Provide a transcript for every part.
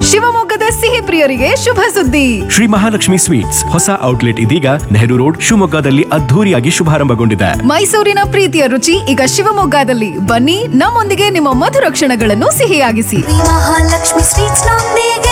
ಶಿವಮೊಗ್ಗದ ಸಿಹಿ ಪ್ರಿಯರಿಗೆ ಶುಭ ಸುದ್ದಿ ಶ್ರೀ ಮಹಾಲಕ್ಷ್ಮಿ ಸ್ವೀಟ್ಸ್ ಹೊಸ ಔಟ್ಲೆಟ್ ಇದೀಗ ನೆಹರು ರೋಡ್ ಶಿವಮೊಗ್ಗದಲ್ಲಿ ಅದ್ಧೂರಿಯಾಗಿ ಶುಭಾರಂಭಗೊಂಡಿದೆ ಮೈಸೂರಿನ ಪ್ರೀತಿಯ ರುಚಿ ಈಗ ಶಿವಮೊಗ್ಗದಲ್ಲಿ ಬನ್ನಿ ನಮ್ಮೊಂದಿಗೆ ನಿಮ್ಮ ಮಧುರ ಕ್ಷಣಗಳನ್ನು ಸಿಹಿಯಾಗಿಸಿ ಮಹಾಲಕ್ಷ್ಮಿ ಸ್ವೀಟ್ಸ್ ನೊಂದಿಗೆ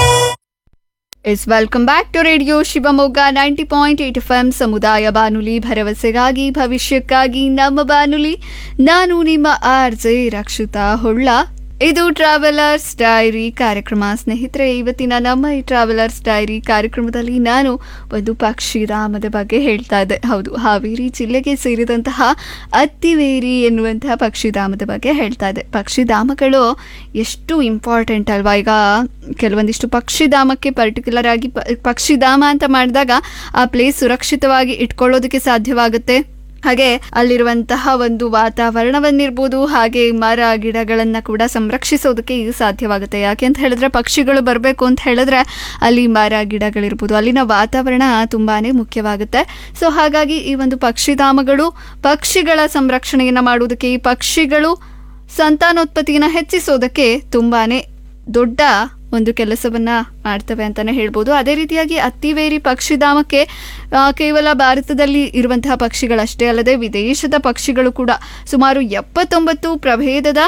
ಇಸ್ welcome back to radio Shivamogga ninety point eight F M ಸಮುದಾಯ ಬಾನುಲಿ ಭರವಸೆಗಾಗಿ ಭವಿಷ್ಯಕ್ಕಾಗಿ ನಮ್ಮ ಬಾನುಲಿ ನಾನು ನಿಮ್ಮ ಆರ್ ಜೆ ರಕ್ಷಿತಾ ಹೊಳ್ಳ ಇದು ಟ್ರಾವೆಲರ್ಸ್ ಡೈರಿ ಕಾರ್ಯಕ್ರಮ ಸ್ನೇಹಿತರೆ ಇವತ್ತಿನ ನಮ್ಮ ಈ ಟ್ರಾವೆಲರ್ಸ್ ಡೈರಿ ಕಾರ್ಯಕ್ರಮದಲ್ಲಿ ನಾನು ಒಂದು ಪಕ್ಷಿಧಾಮದ ಬಗ್ಗೆ ಹೇಳ್ತಾ ಇದ್ದೆ ಹೌದು ಹಾವೇರಿ ಜಿಲ್ಲೆಗೆ ಸೇರಿದಂತಹ ಅತ್ತಿವೇರಿ ಎನ್ನುವಂತಹ ಪಕ್ಷಿಧಾಮದ ಬಗ್ಗೆ ಹೇಳ್ತಾ ಇದ್ದೆ ಪಕ್ಷಿಧಾಮಗಳು ಎಷ್ಟು ಇಂಪಾರ್ಟೆಂಟ್ ಅಲ್ವಾ ಈಗ ಕೆಲವೊಂದಿಷ್ಟು ಪಕ್ಷಿಧಾಮಕ್ಕೆ ಪರ್ಟಿಕ್ಯುಲರ್ ಆಗಿ ಪ- ಪಕ್ಷಿಧಾಮ ಅಂತ ಮಾಡಿದಾಗ ಆ ಪ್ಲೇಸ್ ಸುರಕ್ಷಿತವಾಗಿ ಇಟ್ಕೊಳ್ಳೋದಕ್ಕೆ ಸಾಧ್ಯವಾಗುತ್ತೆ ಹಾಗೆ ಅಲ್ಲಿರುವಂತಹ ಒಂದು ವಾತಾವರಣವನ್ನಿರ್ಬೋದು ಹಾಗೆ ಮರ ಗಿಡಗಳನ್ನು ಕೂಡ ಸಂರಕ್ಷಿಸೋದಕ್ಕೆ ಇದು ಸಾಧ್ಯವಾಗುತ್ತೆ ಯಾಕೆ ಅಂತ ಹೇಳಿದ್ರೆ ಪಕ್ಷಿಗಳು ಬರಬೇಕು ಅಂತ ಹೇಳಿದ್ರೆ ಅಲ್ಲಿ ಮರ ಗಿಡಗಳಿರ್ಬೋದು ಅಲ್ಲಿನ ವಾತಾವರಣ ತುಂಬಾನೇ ಮುಖ್ಯವಾಗುತ್ತೆ ಸೊ ಹಾಗಾಗಿ ಈ ಒಂದು ಪಕ್ಷಿಧಾಮಗಳು ಪಕ್ಷಿಗಳ ಸಂರಕ್ಷಣೆಯನ್ನು ಮಾಡುವುದಕ್ಕೆ ಈ ಪಕ್ಷಿಗಳು ಸಂತಾನೋತ್ಪತ್ತಿಯನ್ನು ಹೆಚ್ಚಿಸೋದಕ್ಕೆ ತುಂಬಾನೇ ದೊಡ್ಡ ಒಂದು ಕೆಲಸವನ್ನ ಮಾಡ್ತವೆ ಅಂತಾನೆ ಹೇಳ್ಬೋದು ಅದೇ ರೀತಿಯಾಗಿ ಅತ್ತಿವೇರಿ ಪಕ್ಷಿಧಾಮಕ್ಕೆ ಆ, ಕೇವಲ ಭಾರತದಲ್ಲಿ ಇರುವಂತಹ ಪಕ್ಷಿಗಳಷ್ಟೇ ಅಲ್ಲದೆ ವಿದೇಶದ ಪಕ್ಷಿಗಳು ಕೂಡ ಸುಮಾರು ಎಪ್ಪತ್ತೊಂಬತ್ತು ಪ್ರಭೇದದ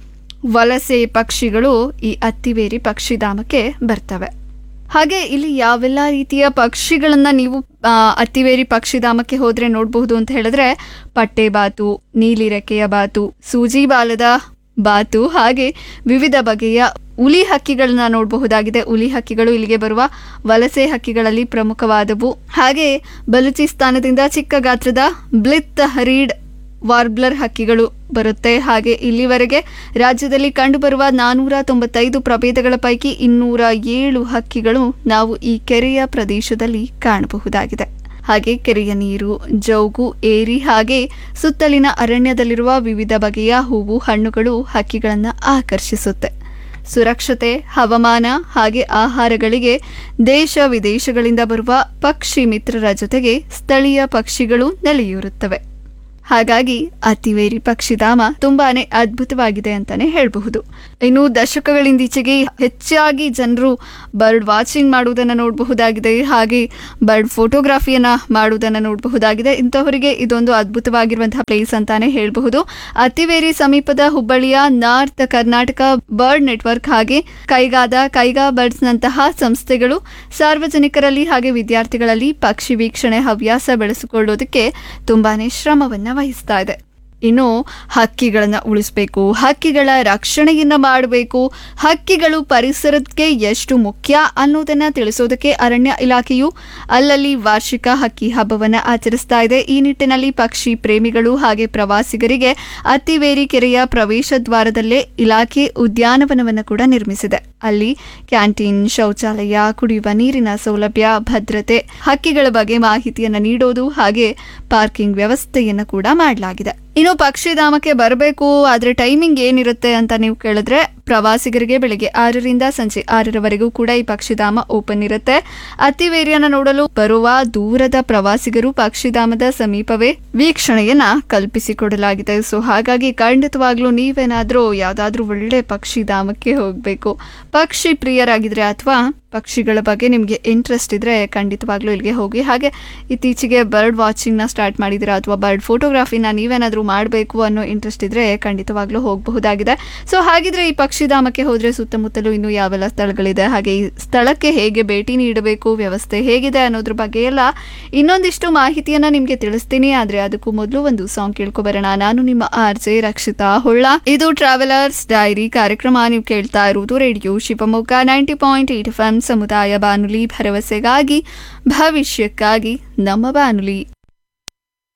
ವಲಸೆ ಪಕ್ಷಿಗಳು ಈ ಅತ್ತಿವೇರಿ ಪಕ್ಷಿಧಾಮಕ್ಕೆ ಬರ್ತವೆ ಹಾಗೆ ಇಲ್ಲಿ ಯಾವೆಲ್ಲ ರೀತಿಯ ಪಕ್ಷಿಗಳನ್ನ ನೀವು ಆ, ಅತ್ತಿವೇರಿ ಪಕ್ಷಿಧಾಮಕ್ಕೆ ಹೋದ್ರೆ ನೋಡಬಹುದು ಅಂತ ಹೇಳಿದ್ರೆ ಪಟ್ಟೆ ಬಾತು ನೀಲಿ ರೆಕ್ಕೆಯ ಬಾತು ಸೂಜಿ ಬಾಲದ ಬಾತು ಹಾಗೆ ವಿವಿಧ ಬಗೆಯ ಉಲಿ ಹಕ್ಕಿಗಳನ್ನ ನೋಡಬಹುದಾಗಿದೆ ಉಲಿ ಹಕ್ಕಿಗಳು ಇಲ್ಲಿಗೆ ಬರುವ ವಲಸೆ ಹಕ್ಕಿಗಳಲ್ಲಿ ಪ್ರಮುಖವಾದವು ಹಾಗೆ ಬಲೂಚಿಸ್ತಾನದಿಂದ ಚಿಕ್ಕ ಗಾತ್ರದ ಬ್ಲಿತ್ ಹರೀಡ್ ವಾರ್ಬ್ಲರ್ ಹಕ್ಕಿಗಳು ಬರುತ್ತೆ ಹಾಗೆ ಇಲ್ಲಿವರೆಗೆ ರಾಜ್ಯದಲ್ಲಿ ಕಂಡುಬರುವ ನಾನೂರ ತೊಂಬತ್ತೈದು ಪ್ರಭೇದಗಳ ಪೈಕಿ ಇನ್ನೂರ ಏಳು ಹಕ್ಕಿಗಳು ನಾವು ಈ ಕೆರೆಯ ಪ್ರದೇಶದಲ್ಲಿ ಕಾಣಬಹುದಾಗಿದೆ ಹಾಗೆ ಕೆರೆಯ ನೀರು ಜೌಗು ಏರಿ ಹಾಗೆ ಸುತ್ತಲಿನ ಅರಣ್ಯದಲ್ಲಿರುವ ವಿವಿಧ ಬಗೆಯ ಹೂವು ಹಣ್ಣುಗಳು ಹಕ್ಕಿಗಳನ್ನು ಆಕರ್ಷಿಸುತ್ತೆ ಸುರಕ್ಷತೆ ಹವಾಮಾನ ಹಾಗೆ ಆಹಾರಗಳಿಗೆ ದೇಶ ವಿದೇಶಗಳಿಂದ ಬರುವ ಪಕ್ಷಿ ಮಿತ್ರರ ಜೊತೆಗೆ ಸ್ಥಳೀಯ ಪಕ್ಷಿಗಳು ನೆಲೆಯೂರುತ್ತವೆ ಹಾಗಾಗಿ ಅತಿವೇರಿ ಪಕ್ಷಿಧಾಮ ತುಂಬಾನೇ ಅದ್ಭುತವಾಗಿದೆ ಅಂತಾನೆ ಹೇಳಬಹುದು ಇನ್ನು ದಶಕಗಳಿಂದೀಚೆಗೆ ಹೆಚ್ಚಾಗಿ ಜನರು ಬರ್ಡ್ ವಾಚಿಂಗ್ ಮಾಡುವುದನ್ನು ನೋಡಬಹುದಾಗಿದೆ ಹಾಗೆ ಬರ್ಡ್ ಫೋಟೋಗ್ರಫಿಯನ್ನ ಮಾಡುವುದನ್ನು ನೋಡಬಹುದಾಗಿದೆ ಇಂತಹವರಿಗೆ ಇದೊಂದು ಅದ್ಭುತವಾಗಿರುವಂತಹ ಪ್ಲೇಸ್ ಅಂತಾನೆ ಹೇಳಬಹುದು ಅತಿವೇರಿ ಸಮೀಪದ ಹುಬ್ಬಳ್ಳಿಯ ನಾರ್ತ್ ಕರ್ನಾಟಕ ಬರ್ಡ್ ನೆಟ್ವರ್ಕ್ ಹಾಗೆ ಕೈಗಾದ ಕೈಗಾ ಬರ್ಡ್ಸ್ ನಂತಹ ಸಂಸ್ಥೆಗಳು ಸಾರ್ವಜನಿಕರಲ್ಲಿ ಹಾಗೆ ವಿದ್ಯಾರ್ಥಿಗಳಲ್ಲಿ ಪಕ್ಷಿ ವೀಕ್ಷಣೆ ಹವ್ಯಾಸ ಬೆಳೆಸಿಕೊಳ್ಳೋದಕ್ಕೆ ತುಂಬಾನೇ ಶ್ರಮವನ್ನ ವಹಿಸ್ತಾ ಇದೆ ಇನ್ನು ಹಕ್ಕಿಗಳನ್ನ ಉಳಿಸ್ಬೇಕು ಹಕ್ಕಿಗಳ ರಕ್ಷಣೆಯನ್ನ ಮಾಡಬೇಕು ಹಕ್ಕಿಗಳು ಪರಿಸರಕ್ಕೆ ಎಷ್ಟು ಮುಖ್ಯ ಅನ್ನೋದನ್ನ ತಿಳಿಸೋದಕ್ಕೆ ಅರಣ್ಯ ಇಲಾಖೆಯು ಅಲ್ಲಲ್ಲಿ ವಾರ್ಷಿಕ ಹಕ್ಕಿ ಹಬ್ಬವನ್ನ ಆಚರಿಸ್ತಾ ಇದೆ ಈ ನಿಟ್ಟಿನಲ್ಲಿ ಪಕ್ಷಿ ಪ್ರೇಮಿಗಳು ಹಾಗೆ ಪ್ರವಾಸಿಗರಿಗೆ ಅತ್ತಿವೇರಿ ಕೆರೆಯ ಪ್ರವೇಶ ದ್ವಾರದಲ್ಲೇ ಇಲಾಖೆ ಉದ್ಯಾನವನವನ್ನು ಕೂಡ ನಿರ್ಮಿಸಿದೆ ಅಲ್ಲಿ ಕ್ಯಾಂಟೀನ್ ಶೌಚಾಲಯ ಕುಡಿಯುವ ನೀರಿನ ಸೌಲಭ್ಯ ಭದ್ರತೆ ಹಕ್ಕಿಗಳ ಬಗ್ಗೆ ಮಾಹಿತಿಯನ್ನು ನೀಡೋದು ಹಾಗೆ ಪಾರ್ಕಿಂಗ್ ವ್ಯವಸ್ಥೆಯನ್ನು ಕೂಡ ಮಾಡಲಾಗಿದೆ ಇನ್ನು ಪಕ್ಷಿಧಾಮಕ್ಕೆ ಬರಬೇಕು ಆದ್ರೆ ಟೈಮಿಂಗ್ ಏನಿರುತ್ತೆ ಅಂತ ನೀವು ಕೇಳಿದ್ರೆ ಪ್ರವಾಸಿಗರಿಗೆ ಬೆಳಿಗ್ಗೆ ಆರರಿಂದ ಸಂಜೆ ಆರರವರೆಗೂ ಕೂಡ ಈ ಪಕ್ಷಿಧಾಮ ಓಪನ್ ಇರುತ್ತೆ ಅತಿವೇರಿಯನ್ನ ನೋಡಲು ಬರುವ ದೂರದ ಪ್ರವಾಸಿಗರು ಪಕ್ಷಿಧಾಮದ ಸಮೀಪವೇ ವೀಕ್ಷಣೆಯನ್ನ ಕಲ್ಪಿಸಿಕೊಡಲಾಗಿದೆ ಸೊ ಹಾಗಾಗಿ ಖಂಡಿತವಾಗ್ಲೂ ನೀವೇನಾದ್ರೂ ಯಾವ್ದಾದ್ರೂ ಒಳ್ಳೆ ಪಕ್ಷಿಧಾಮಕ್ಕೆ ಹೋಗ್ಬೇಕು ಪಕ್ಷಿ ಪ್ರಿಯರಾಗಿದ್ರೆ ಅಥವಾ ಪಕ್ಷಿಗಳ ಬಗ್ಗೆ ನಿಮಗೆ ಇಂಟ್ರೆಸ್ಟ್ ಇದ್ರೆ ಖಂಡಿತವಾಗ್ಲೂ ಇಲ್ಲಿಗೆ ಹೋಗಿ ಹಾಗೆ ಇತ್ತೀಚೆಗೆ ಬರ್ಡ್ ವಾಚಿಂಗ್ನ ಸ್ಟಾರ್ಟ್ ಮಾಡಿದ್ದೀರಾ ಅಥವಾ ಬರ್ಡ್ ಫೋಟೋಗ್ರಫಿನ ನೀವೇನಾದರೂ ಮಾಡಬೇಕು ಅನ್ನೋ ಇಂಟ್ರೆಸ್ಟ್ ಇದ್ರೆ ಖಂಡಿತವಾಗ್ಲೂ ಹೋಗಬಹುದಾಗಿದೆ ಸೊ ಹಾಗಿದ್ರೆ ಈ ಪಕ್ಷಿಧಾಮಕ್ಕೆ ಹೋದ್ರೆ ಸುತ್ತಮುತ್ತಲೂ ಇನ್ನು ಯಾವೆಲ್ಲ ಸ್ಥಳಗಳಿದೆ ಹಾಗೆ ಈ ಸ್ಥಳಕ್ಕೆ ಹೇಗೆ ಭೇಟಿ ನೀಡಬೇಕು ವ್ಯವಸ್ಥೆ ಹೇಗಿದೆ ಅನ್ನೋದ್ರ ಬಗ್ಗೆ ಎಲ್ಲ ಇನ್ನೊಂದಿಷ್ಟು ಮಾಹಿತಿಯನ್ನ ನಿಮ್ಗೆ ತಿಳಿಸ್ತೀನಿ ಆದ್ರೆ ಅದಕ್ಕೂ ಮೊದಲು ಒಂದು ಸಾಂಗ್ ಕೇಳ್ಕೊಬರೋಣ ನಾನು ನಿಮ್ಮ ಆರ್ ಜೆ ರಕ್ಷಿತಾ ಹೊಳ್ಳ ಇದು ಟ್ರಾವೆಲರ್ಸ್ ಡೈರಿ ಕಾರ್ಯಕ್ರಮ ನೀವು ಕೇಳ್ತಾ ಇರುವುದು radio Shivamogga ninety point eight F M ಸಮುದಾಯ ಬಾನುಲಿ ಭರವಸೆಗಾಗಿ ಭವಿಷ್ಯಕ್ಕಾಗಿ ನಮ್ಮ ಬಾನುಲಿ